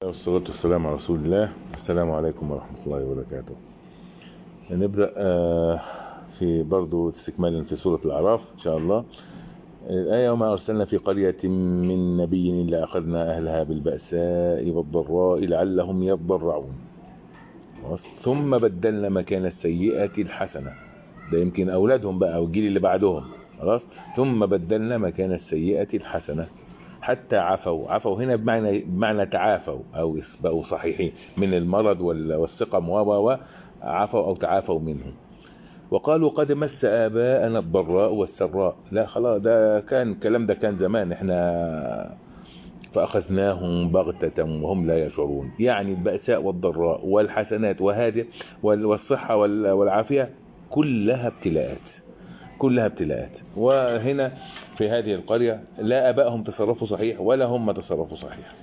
والصلاة والسلام على رسول الله السلام عليكم ورحمة الله وبركاته نبدأ في برضو استكمالا في سورة الأعراف إن شاء الله الآية وما أرسلنا في قرية من نبي إلا أخذنا أهلها بالبأساء والضراء لعلهم يضرعون ثم بدلنا مكان السيئة الحسنة ده يمكن أولادهم بقى أو الجيل اللي بعدهم خلاص ثم بدلنا مكان السيئة الحسنة حتى عفوا عفوا هنا بمعنى بمعنى تعافوا او بقوا صحيحين من المرض والسقم و عفوا او تعافوا منه وقالوا قد مس اباءنا الضراء والسراء لا خلاص ده كان الكلام ده كان زمان احنا فاخذناهم بغتة وهم لا يشعرون يعني البأساء والضراء والحسنات وهذه والصحة والعافية كلها ابتلاءات كلها ابتلاءات وهنا في هذه القرية لا أبائهم تصرفوا صحيح ولا هم تصرفوا صحيح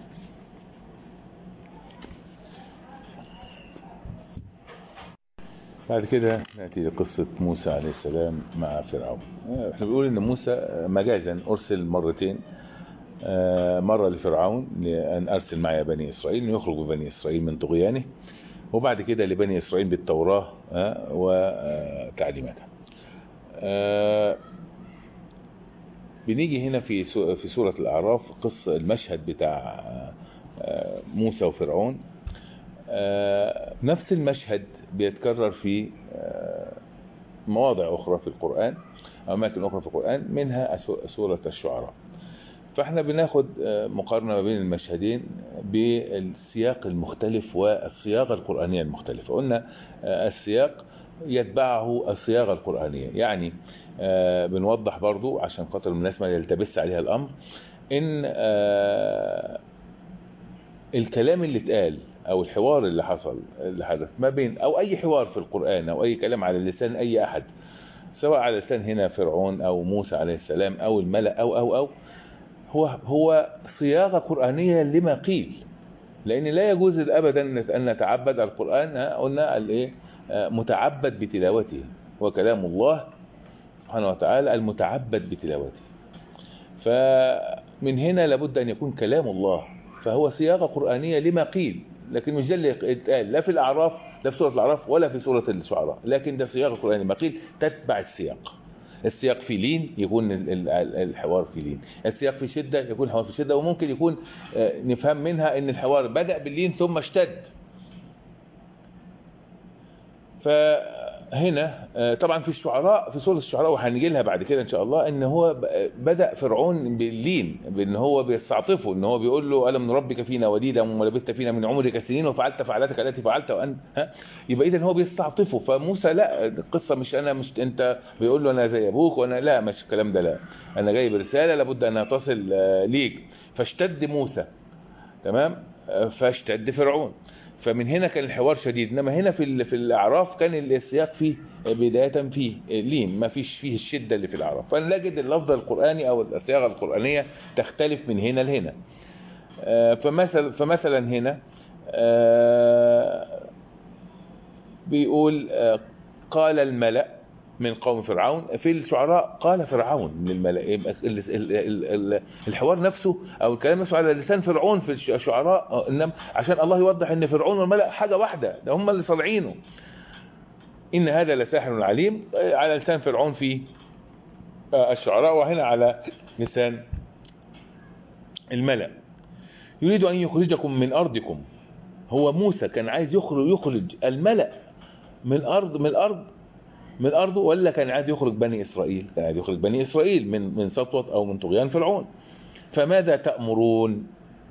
بعد كده نأتي لقصة موسى عليه السلام مع فرعون احنا بنقول ان موسى مجازا ارسل مرتين مرة لفرعون لأن أرسل معي بني إسرائيل يخرج بني إسرائيل من طغيانه وبعد كده لبني إسرائيل بالتوراة وتعليماتها آه بنيجي هنا في في سورة الأعراف قصة المشهد بتاع آه موسى وفرعون آه نفس المشهد بيتكرر في مواضع أخرى في القرآن أو أماكن أخرى في القرآن منها سورة الشعراء فاحنا بناخد مقارنة ما بين المشهدين بالسياق المختلف والصياغة القرآنية المختلفة قلنا السياق يتبعه الصياغة القرآنية يعني آه بنوضح برضو عشان خاطر الناس ما يلتبس عليها الأمر إن آه الكلام اللي اتقال أو الحوار اللي حصل اللي حدث ما بين أو أي حوار في القرآن أو أي كلام على لسان أي أحد سواء على لسان هنا فرعون أو موسى عليه السلام أو الملأ أو أو أو هو هو صياغة قرآنية لما قيل لأن لا يجوز أبدا أن نتعبد القرآن قلنا الإيه متعبد بتلاوته وكلام الله سبحانه وتعالى المتعبد بتلاوته فمن هنا لابد أن يكون كلام الله فهو صياغة قرآنية لما قيل لكن مش ده اللي اتقال لا في الأعراف لا في سورة الأعراف ولا في سورة الشعراء لكن ده صياغة قرآنية لما قيل تتبع السياق السياق في لين يكون الحوار في لين السياق في شدة يكون الحوار في شدة وممكن يكون نفهم منها ان الحوار بدأ باللين ثم اشتد فهنا طبعا في الشعراء في سورة الشعراء وهنجي لها بعد كده ان شاء الله ان هو بدأ فرعون باللين بان هو بيستعطفه ان هو بيقول له الم نربك فينا وليدا ولبثت فينا من عمرك سنين وفعلت فعلتك التي فعلت وان ها يبقى اذا هو بيستعطفه فموسى لا القصه مش انا مش انت بيقول له انا زي ابوك وانا لا مش الكلام ده لا انا جاي برساله لابد انها تصل ليك فاشتد موسى تمام فاشتد فرعون فمن هنا كان الحوار شديد انما هنا في في الاعراف كان السياق فيه بدايه فيه لين ما فيش فيه الشده اللي في الاعراف فنجد اللفظ القراني او الصياغه القرانيه تختلف من هنا لهنا فمثلا فمثلا هنا بيقول قال الملأ من قوم فرعون في الشعراء قال فرعون من الملأ الحوار نفسه او الكلام نفسه على لسان فرعون في الشعراء انما عشان الله يوضح ان فرعون والملأ حاجه واحده ده هم اللي صالعينه ان هذا لساحر عليم على لسان فرعون في الشعراء وهنا على لسان الملأ يريد ان يخرجكم من ارضكم هو موسى كان عايز يخرج يخرج الملأ من ارض من الارض من أرضه ولا كان عايز يخرج بني إسرائيل كان عايز يخرج بني إسرائيل من من سطوة أو من طغيان فرعون فماذا تأمرون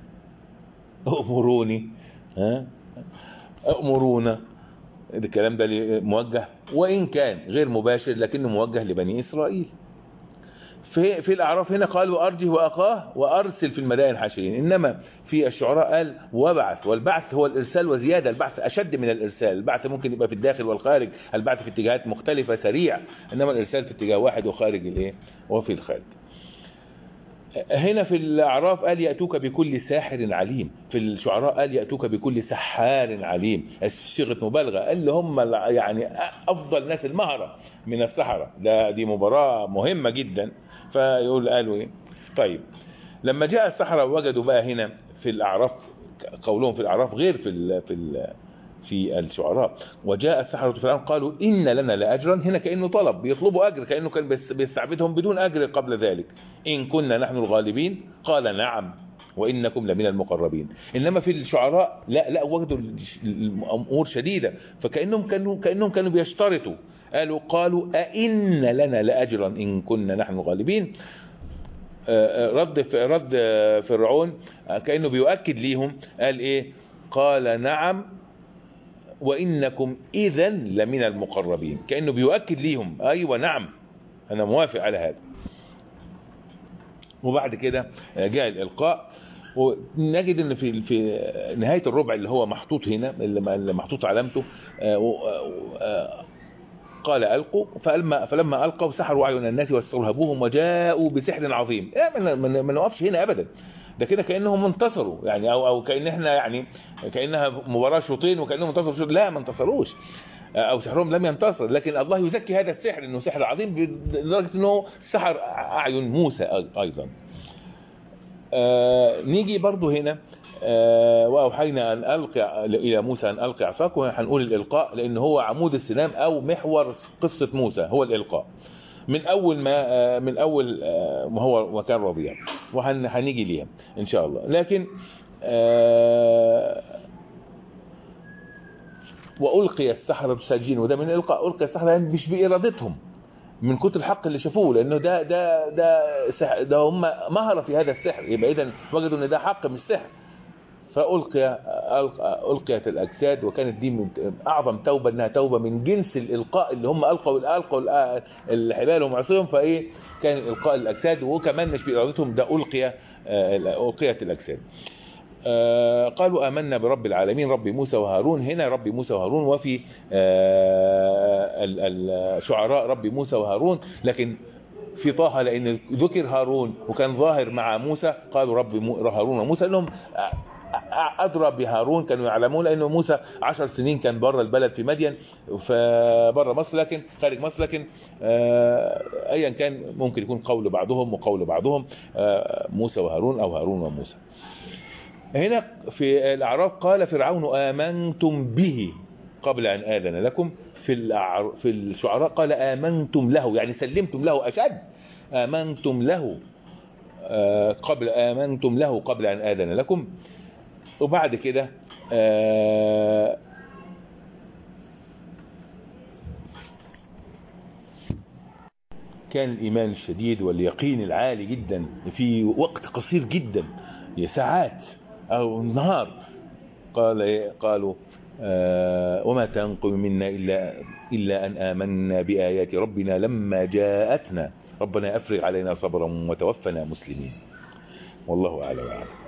أمروني ها أمرونا الكلام ده موجه وإن كان غير مباشر لكنه موجه لبني إسرائيل في في الاعراف هنا قال وارجه واخاه وارسل في المدائن حاشرين انما في الشعراء قال وبعث والبعث هو الارسال وزياده البعث اشد من الارسال البعث ممكن يبقى في الداخل والخارج البعث في اتجاهات مختلفه سريع انما الارسال في اتجاه واحد وخارج الايه وفي الخارج هنا في الاعراف قال ياتوك بكل ساحر عليم في الشعراء قال ياتوك بكل سحار عليم صيغه مبالغه اللي هم يعني افضل ناس المهره من السحره ده دي مباراه مهمه جدا فيقول قالوا ايه طيب لما جاء السحرة وجدوا بقى هنا في الأعراف قولهم في الاعراف غير في ال في ال في الشعراء وجاء السحرة فرعون قالوا إن لنا لأجرا هنا كأنه طلب بيطلبوا أجر كأنه كان بيست- بيستعبدهم بدون أجر قبل ذلك إن كنا نحن الغالبين قال نعم وإنكم لمن المقربين إنما في الشعراء لا لا وجدوا الش- الأمور شديدة فكأنهم كانوا كأنهم كانوا بيشترطوا قالوا قالوا أئن لنا لأجرا إن كنا نحن الغالبين آه، آه، رد ف- رد آه، فرعون آه، كأنه بيؤكد ليهم قال إيه قال نعم وإنكم إذا لمن المقربين كأنه بيؤكد ليهم أيوة نعم أنا موافق على هذا وبعد كده جاء الإلقاء ونجد ان في في نهايه الربع اللي هو محطوط هنا اللي اللي محطوط علامته آه، و- آه، قال القوا فلما فلما القوا سحروا اعين الناس واسترهبوهم وجاءوا بسحر عظيم إيه، ما- ما ما نقفش هنا ابدا ده كده كانهم انتصروا يعني او او كان احنا يعني كانها مباراه شوطين وكانهم انتصروا شوط لا ما انتصروش او سحرهم لم ينتصر لكن الله يزكي هذا السحر انه سحر عظيم لدرجه انه سحر اعين موسى ايضا آه نيجي برضو هنا آه واوحينا ان القي الى موسى ان القي عصاك وهنقول الالقاء لان هو عمود السلام او محور قصه موسى هو الالقاء من اول ما آه من اول آه ما هو مكان رضيع وهنيجي ليها ان شاء الله لكن آه والقي السحرة ساجدين وده من القاء القي السحرة يعني مش بارادتهم من كتر الحق اللي شافوه لانه ده ده ده سحر ده هم مهره في هذا السحر يبقى اذا وجدوا ان ده حق مش سحر فالقي ألق- القيت الاجساد وكانت دي من اعظم توبه انها توبه من جنس الالقاء اللي هم القوا القوا الآ- الحبال ومعصيهم فايه كان القاء الاجساد وكمان مش بارادتهم ده القي آه، القيت الاجساد آه، قالوا آمنا برب العالمين رب موسى وهارون هنا رب موسى وهارون وفي آه، ال- الشعراء رب موسى وهارون لكن في طه لأن ذكر هارون وكان ظاهر مع موسى قالوا رب مو- هارون وموسى لأنهم أدرى بهارون كانوا يعلمون لأنه موسى عشر سنين كان بره البلد في مدين فبره مصر لكن خارج مصر لكن آه، أيا كان ممكن يكون قول بعضهم وقول بعضهم آه، موسى وهارون أو هارون وموسى هنا في الأعراف قال فرعون آمنتم به قبل أن آذن لكم في الأعر... في الشعراء قال آمنتم له يعني سلمتم له أشد آمنتم له آه، قبل آمنتم له قبل أن آذن لكم وبعد كده آه، كان الإيمان الشديد واليقين العالي جدا في وقت قصير جدا ساعات أو نهار قال إيه؟ قالوا آه وما تنقم منا إلا, إلا أن آمنا بآيات ربنا لما جاءتنا ربنا أفرغ علينا صبرا وتوفنا مسلمين والله أعلم وأعلم